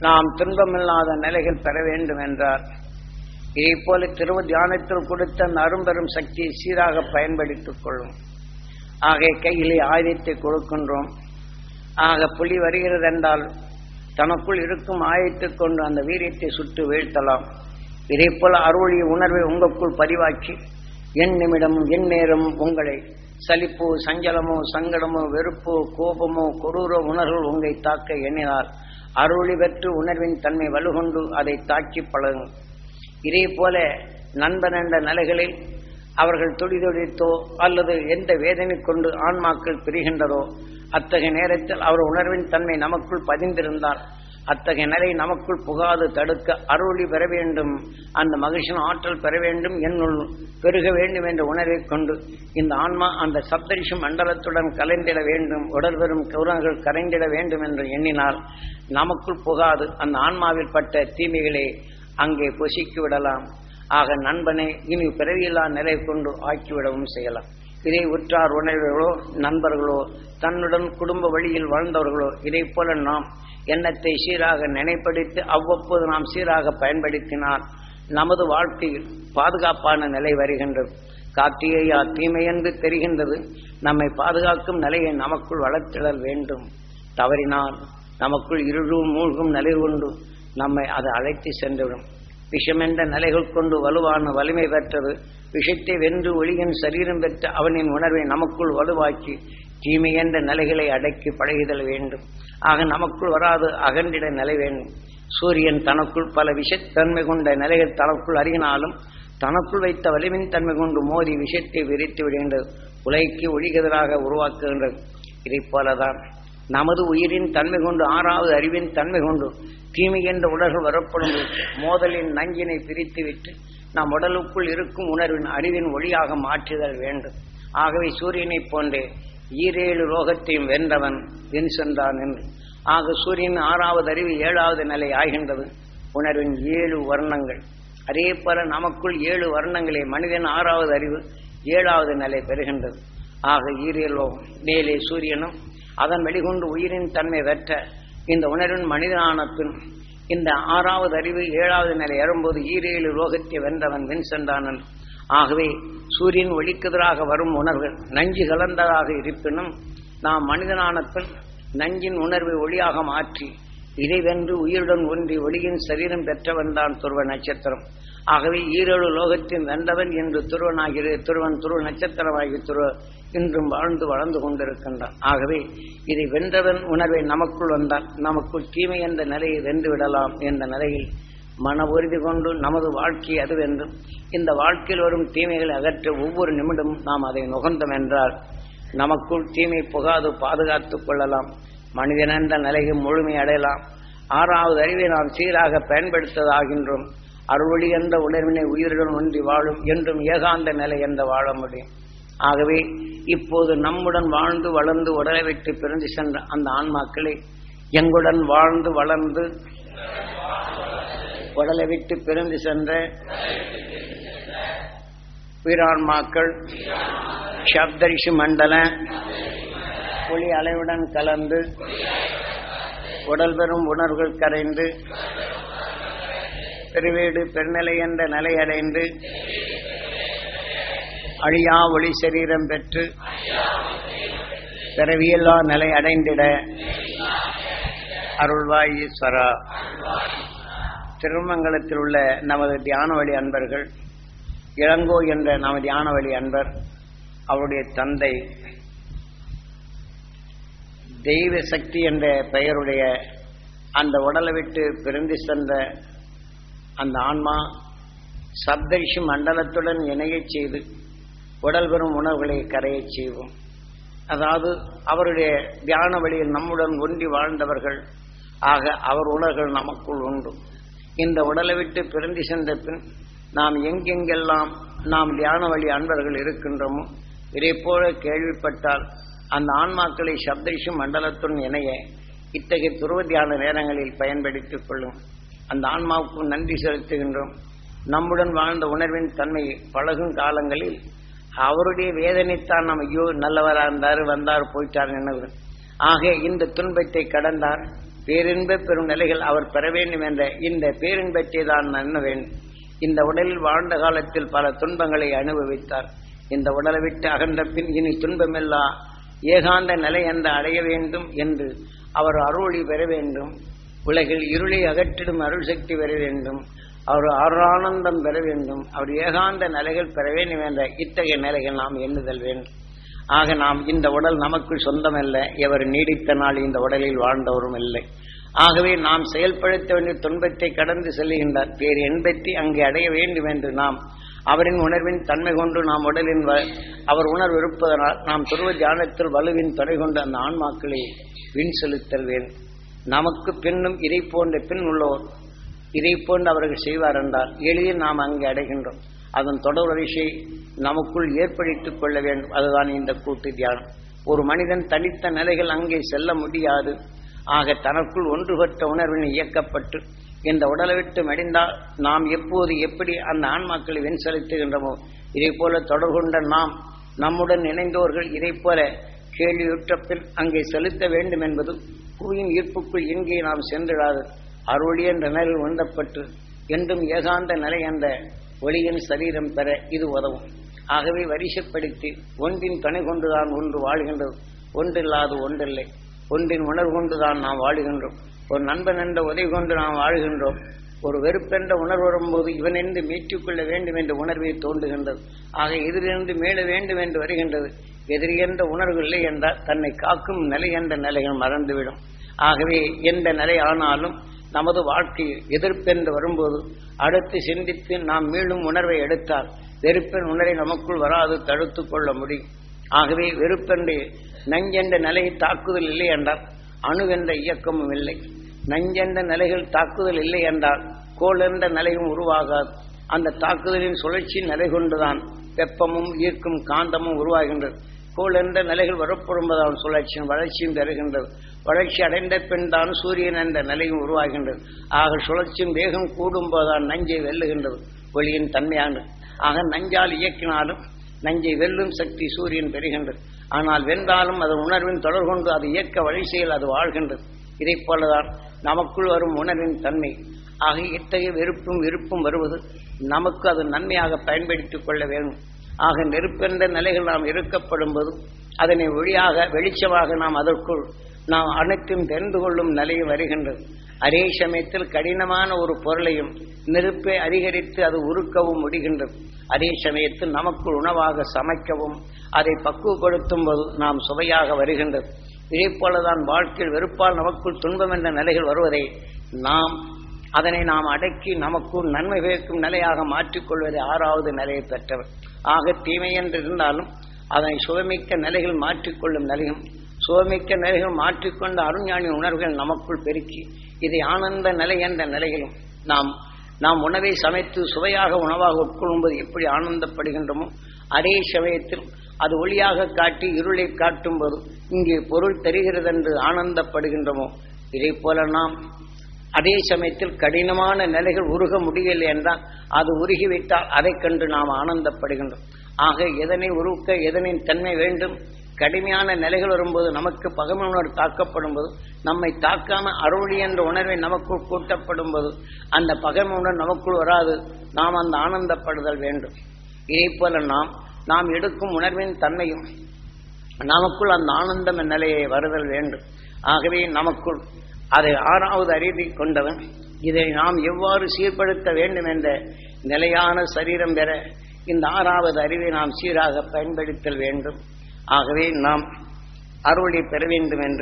நாம் துன்பமில்லாத நிலைகள் பெற வேண்டும் என்றார் இதே போல திருவ தியானத்தில் கொடுத்த அந்த அரும்பெரும் சக்தியை சீராக பயன்படுத்திக் கொள்ளும் ஆக கையிலே ஆயுதத்தை கொடுக்கின்றோம் ஆக புலி வருகிறது என்றால் தனக்குள் இருக்கும் ஆயத்தைக் கொண்டு அந்த வீரியத்தை சுட்டு வீழ்த்தலாம் இதே போல அருளிய உணர்வை உங்களுக்குள் பதிவாக்கி என் நிமிடமும் என் நேரமும் உங்களை சலிப்போ சஞ்சலமோ சங்கடமோ வெறுப்போ கோபமோ கொடூர உணர்வுகள் உங்களை தாக்க எண்ணினால் அருளி பெற்று உணர்வின் தன்மை வலுகொண்டு அதை தாக்கி பழகும் இதே போல நண்பன் என்ற நிலைகளில் அவர்கள் துடிதுடித்தோ அல்லது எந்த வேதனை கொண்டு ஆன்மாக்கள் பிரிகின்றதோ அத்தகைய நேரத்தில் அவர் உணர்வின் தன்மை நமக்குள் பதிந்திருந்தால் அத்தகைய நிலை நமக்குள் புகாது தடுக்க அருளி பெற வேண்டும் அந்த மகிழ்ச்சியின் ஆற்றல் பெற வேண்டும் என்னுள் பெருக வேண்டும் என்ற உணர்வை கொண்டு இந்த ஆன்மா அந்த சப்தரிஷி மண்டலத்துடன் கலைந்திட வேண்டும் உடல் பெறும் கௌரவங்கள் கரைந்திட வேண்டும் என்று எண்ணினால் நமக்குள் புகாது அந்த ஆன்மாவில் பட்ட தீமைகளை அங்கே பொசிக்கி விடலாம் ஆக நண்பனை இனி பிறவியில்லா நிலை கொண்டு ஆக்கிவிடவும் செய்யலாம் இதை உற்றார் உணர்வுகளோ நண்பர்களோ தன்னுடன் குடும்ப வழியில் வாழ்ந்தவர்களோ இதை போல நாம் எண்ணத்தை சீராக நினைப்படுத்தி அவ்வப்போது நாம் சீராக பயன்படுத்தினால் நமது வாழ்க்கையில் பாதுகாப்பான நிலை வருகின்றது கார்த்திகையா தீமை என்று தெரிகின்றது நம்மை பாதுகாக்கும் நிலையை நமக்குள் வளர்த்திடல் வேண்டும் தவறினால் நமக்குள் இருளும் மூழ்கும் நிலை கொண்டு நம்மை அது அழைத்து சென்றுவிடும் விஷமென்ற நிலைகள் கொண்டு வலுவான வலிமை பெற்றது விஷத்தை வென்று ஒளியின் சரீரம் பெற்ற அவனின் உணர்வை நமக்குள் வலுவாக்கி தீமை என்ற நிலைகளை அடக்கி பழகுதல் வேண்டும் ஆக நமக்குள் வராது அகன்றிட நிலை வேண்டும் சூரியன் தனக்குள் பல விஷத்தன்மை கொண்ட நிலைகள் தனக்குள் அறியினாலும் தனக்குள் வைத்த வலிமின் தன்மை கொண்டு மோதி விஷத்தை விரித்து விடுகின்றது உலகைக்கு ஒளிகதிராக உருவாக்குகின்றது இதைப் போலதான் நமது உயிரின் தன்மை கொண்டு ஆறாவது அறிவின் தன்மை கொண்டு தீமை என்ற உடல்கள் வரப்படும் மோதலின் நஞ்சினை பிரித்துவிட்டு நம் உடலுக்குள் இருக்கும் உணர்வின் அறிவின் ஒளியாக மாற்றுதல் வேண்டும் ஆகவே சூரியனைப் போன்றே ஈரேழு ரோகத்தையும் வென்றவன் வென் சென்றான் என்று ஆக சூரியன் ஆறாவது அறிவு ஏழாவது நிலை ஆகின்றது உணர்வின் ஏழு வர்ணங்கள் அதே போல நமக்குள் ஏழு வர்ணங்களே மனிதன் ஆறாவது அறிவு ஏழாவது நிலை பெறுகின்றது ஆக ஈரேலோ மேலே சூரியனும் அதன் வெளிகொண்டு உயிரின் தன்மை வெற்ற இந்த உணர்வின் மனிதனான பின் இந்த ஆறாவது அறிவு ஏழாவது நிலை ஏறும்போது ஈரேழு ரோகத்தை வென்றவன் வென் சென்றானன் ஆகவே சூரியன் ஒளிக்கெதிராக வரும் உணர்வுகள் நஞ்சு கலந்ததாக இருப்பினும் நாம் மனிதனான பின் நஞ்சின் உணர்வை ஒளியாக மாற்றி இதை வென்று உயிருடன் ஒன்றி ஒளியின் சரீரம் பெற்றவன் தான் துருவ நட்சத்திரம் ஆகவே ஈரேழு லோகத்தின் வென்றவன் என்று துருவனாகிற துருவன் துருவ நட்சத்திரமாகி துருவ இன்றும் வாழ்ந்து வளர்ந்து கொண்டிருக்கின்றான் ஆகவே இதை வென்றவன் உணர்வை நமக்குள் வந்தால் நமக்குள் தீமை என்ற நிலையை வென்று விடலாம் என்ற நிலையில் மன உறுதி கொண்டு நமது வாழ்க்கை அதுவென்றும் இந்த வாழ்க்கையில் வரும் தீமைகளை அகற்ற ஒவ்வொரு நிமிடமும் நாம் அதை நுகர்ந்தோம் என்றால் நமக்குள் தீமை புகாது பாதுகாத்துக் கொள்ளலாம் மனிதன் என்ற நிலையை முழுமை அடையலாம் ஆறாவது அறிவை நாம் சீராக பயன்படுத்ததாகின்றோம் அருளொளி என்ற உணர்வினை உயிருடன் ஒன்றி வாழும் என்றும் ஏகாந்த நிலை என்ற வாழ முடியும் ஆகவே இப்போது நம்முடன் வாழ்ந்து வளர்ந்து உடலை விட்டு பிறந்து சென்ற அந்த ஆன்மாக்களை எங்குடன் வாழ்ந்து வளர்ந்து உடலை விட்டு பிறந்து சென்ற உயிரான்மாக்கள் சப்தரிஷி மண்டல ஒளி அலைவுடன் கலந்து உடல் பெறும் உணர்வுகள் கரைந்து பெருவீடு பெருநிலை என்ற நிலை அடைந்து அழியா ஒளி சரீரம் பெற்று பிறவியல்லா நிலை அடைந்திட அருள்வாய் ஈஸ்வரா திருமங்கலத்தில் உள்ள நமது தியான வழி அன்பர்கள் இளங்கோ என்ற நமது தியான வழி அன்பர் அவருடைய தந்தை தெய்வ சக்தி என்ற பெயருடைய அந்த உடலை விட்டு பிறந்து சென்ற அந்த ஆன்மா சப்தரிஷி மண்டலத்துடன் இணையச் செய்து உடல் பெறும் உணர்வுகளை கரையச் செய்வோம் அதாவது அவருடைய தியான வழியில் நம்முடன் ஒன்றி வாழ்ந்தவர்கள் ஆக அவர் உணர்வுகள் நமக்குள் உண்டு இந்த உடலை விட்டு பிறந்து சென்ற பின் நாம் எங்கெங்கெல்லாம் நாம் தியான வழி அன்பர்கள் இருக்கின்றோமோ இதை போல கேள்விப்பட்டால் அந்த ஆன்மாக்களை சப்தரிஷி மண்டலத்துடன் இணைய இத்தகைய துருவ தியான நேரங்களில் பயன்படுத்திக் கொள்ளும் அந்த ஆன்மாவுக்கு நன்றி செலுத்துகின்றோம் நம்முடன் வாழ்ந்த உணர்வின் தன்மை பழகும் காலங்களில் அவருடைய வேதனைத்தான் நம்ம ஐயோ நல்லவரா இருந்தார் வந்தார் போயிட்டார் நினைவு ஆக இந்த துன்பத்தை கடந்தார் பேரின்ப பெரும் நிலைகள் அவர் பெற வேண்டும் என்ற இந்த பேரின்பத்தை தான் நன்ன வேண்டும் இந்த உடலில் வாழ்ந்த காலத்தில் பல துன்பங்களை அனுபவித்தார் இந்த உடலை விட்டு அகன்ற பின் இனி துன்பமில்லா ஏகாந்த நிலை என்று அடைய வேண்டும் என்று அவர் அருளி பெற வேண்டும் உலகில் இருளை அகற்றிடும் அருள் சக்தி பெற வேண்டும் அவர் ஆனந்தம் பெற வேண்டும் அவர் ஏகாந்த நிலைகள் பெற வேண்டும் என்ற இத்தகைய நிலைகள் நாம் எண்ணுதல் வேண்டும் ஆக நாம் இந்த உடல் நமக்குள் சொந்தமல்ல எவர் நீடித்த நாள் இந்த உடலில் வாழ்ந்தவரும் இல்லை ஆகவே நாம் செயல்படுத்த வேண்டிய துன்பத்தை கடந்து செல்லுகின்றார் பேர் என்பத்தை அங்கே அடைய வேண்டும் என்று நாம் அவரின் உணர்வின் தன்மை கொண்டு நாம் உடலின் வ- அவர் உணர்வு இருப்பதனால் நாம் துருவ தியானத்தில் வலுவின் துணை கொண்டு அந்த ஆன்மாக்களை வின் செலுத்தல் வேண்டும் நமக்கு பின்னும் இதை போன்ற பின் உள்ளோர் இதை போன்று அவர்கள் செய்வார் என்றால் எளிதில் நாம் அங்கே அடைகின்றோம் அதன் தொடர் வரிசை நமக்குள் ஏற்படுத்திக் கொள்ள வேண்டும் அதுதான் இந்த கூட்டு தியானம் ஒரு மனிதன் தனித்த நிலைகள் அங்கே செல்ல முடியாது ஆக தனக்குள் ஒன்றுபட்ட உணர்வினை இயக்கப்பட்டு இந்த உடலை விட்டு மடிந்தால் நாம் எப்போது எப்படி அந்த ஆன்மாக்களை வெண் செலுத்துகின்றோமோ இதை போல தொடர்பு கொண்ட நாம் நம்முடன் இணைந்தோர்கள் இதை போல கேள்வியுற்ற பின் அங்கே செலுத்த வேண்டும் என்பது புவியின் ஈர்ப்புக்குள் எங்கே நாம் சென்றிடாது அருளி என்ற நிலையில் உண்டப்பட்டு என்றும் ஏகாந்த நிலை என்ற ஒளியின் சரீரம் பெற இது உதவும் ஆகவே வரிசைப்படுத்தி ஒன்றின் துணை கொண்டுதான் ஒன்று வாழ்கின்றது ஒன்றில்லாது ஒன்றில்லை ஒன்றின் உணர்வு கொண்டுதான் நாம் வாழுகின்றோம் ஒரு நண்பன் என்ற உதவி கொண்டு நாம் வாழ்கின்றோம் ஒரு வெறுப்பென்ற உணர்வு வரும்போது இவனிருந்து மீட்டுக் கொள்ள வேண்டும் என்ற உணர்வை தோன்றுகின்றது ஆக எதிரிலிருந்து மீள வேண்டும் என்று வருகின்றது எதிரி என்ற உணர்வு இல்லை என்றால் தன்னை காக்கும் நிலை என்ற நிலைகள் மறந்துவிடும் ஆகவே எந்த நிலை ஆனாலும் நமது வாழ்க்கையில் எதிர்ப்பென்று வரும்போது அடுத்து சிந்தித்து நாம் மீண்டும் உணர்வை எடுத்தால் வெறுப்பின் உணர்வை நமக்குள் வராது தடுத்து கொள்ள முடியும் ஆகவே வெறுப்பென்று நஞ்சென்ற நிலையை தாக்குதல் இல்லை என்றால் அணுவென்ற இயக்கமும் இல்லை நஞ்சென்ற நிலைகள் தாக்குதல் இல்லை என்றால் கோள் என்ற நிலையும் உருவாகாது அந்த தாக்குதலின் சுழற்சி நிலை கொண்டுதான் வெப்பமும் ஈர்க்கும் காந்தமும் உருவாகின்றது கோள் என்ற நிலைகள் வரப்படும்போதான் சுழற்சியும் வளர்ச்சியும் பெறுகின்றது வளர்ச்சி அடைந்த பின் தான் சூரியன் என்ற நிலையும் உருவாகின்றது ஆக சுழற்சியும் வேகம் கூடும் போதுதான் நஞ்சை வெல்லுகின்றது ஒளியின் தன்மையானது ஆக நஞ்சால் இயக்கினாலும் நஞ்சை வெல்லும் சக்தி சூரியன் பெறுகின்றது ஆனால் வென்றாலும் அதன் உணர்வின் தொடர் கொண்டு அது இயக்க வழிசெயல் அது வாழ்கின்றது இதைப் போலதான் நமக்குள் வரும் உணர்வின் தன்மை ஆக இத்தகைய வெறுப்பும் விருப்பும் வருவது நமக்கு அது நன்மையாக பயன்படுத்திக் கொள்ள வேண்டும் ஆக நெருப்பென்ற நிலைகள் நாம் இருக்கப்படும் போது அதனை ஒளியாக வெளிச்சமாக நாம் அதற்குள் நாம் அனைத்தும் தெரிந்து கொள்ளும் நிலையும் வருகின்றது அதே சமயத்தில் கடினமான ஒரு பொருளையும் நெருப்பை அதிகரித்து அது உருக்கவும் முடிகின்றது அதே சமயத்தில் நமக்குள் உணவாக சமைக்கவும் அதை பக்குவப்படுத்தும் போது நாம் சுவையாக வருகின்றது இதே போலதான் வாழ்க்கையில் வெறுப்பால் நமக்குள் துன்பம் என்ற நிலைகள் வருவதை நாம் அதனை நாம் அடக்கி நமக்குள் நன்மை பயக்கும் நிலையாக மாற்றிக்கொள்வதை ஆறாவது நிலையை பெற்றவர் ஆக தீமை என்று இருந்தாலும் அதனை சுகமிக்க நிலைகள் மாற்றிக்கொள்ளும் நிலையும் சுகமிக்க நிலைகள் மாற்றிக்கொண்ட அருஞானி உணர்வுகள் நமக்குள் பெருக்கி இதை ஆனந்த நிலை என்ற நிலையிலும் நாம் நாம் உணவை சமைத்து சுவையாக உணவாக உட்கொள்ளும்போது எப்படி ஆனந்தப்படுகின்றோமோ அதே சமயத்தில் அது ஒளியாக காட்டி இருளை காட்டும் போது இங்கே பொருள் தெரிகிறது என்று ஆனந்தப்படுகின்றோமோ இதே போல நாம் அதே சமயத்தில் கடினமான நிலைகள் உருக முடியவில்லை என்றால் அது உருகிவிட்டால் அதைக் கண்டு நாம் ஆனந்தப்படுகின்றோம் ஆக எதனை உருக்க எதனின் தன்மை வேண்டும் கடுமையான நிலைகள் வரும்போது நமக்கு பகமை உணர்வு தாக்கப்படும் போது நம்மை தாக்காம அருளி என்ற உணர்வை நமக்குள் கூட்டப்படும் போது அந்த பகமை உணர்வு நமக்குள் வராது நாம் அந்த ஆனந்தப்படுதல் வேண்டும் இதே போல நாம் நாம் எடுக்கும் உணர்வின் தன்மையும் நமக்குள் அந்த ஆனந்தம் நிலையை வருதல் வேண்டும் ஆகவே நமக்குள் அதை ஆறாவது அறிவை கொண்டவன் இதை நாம் எவ்வாறு சீர்படுத்த வேண்டும் என்ற நிலையான சரீரம் பெற இந்த ஆறாவது அறிவை நாம் சீராக பயன்படுத்தல் வேண்டும் ஆகவே நாம் அருளை பெற வேண்டும் என்று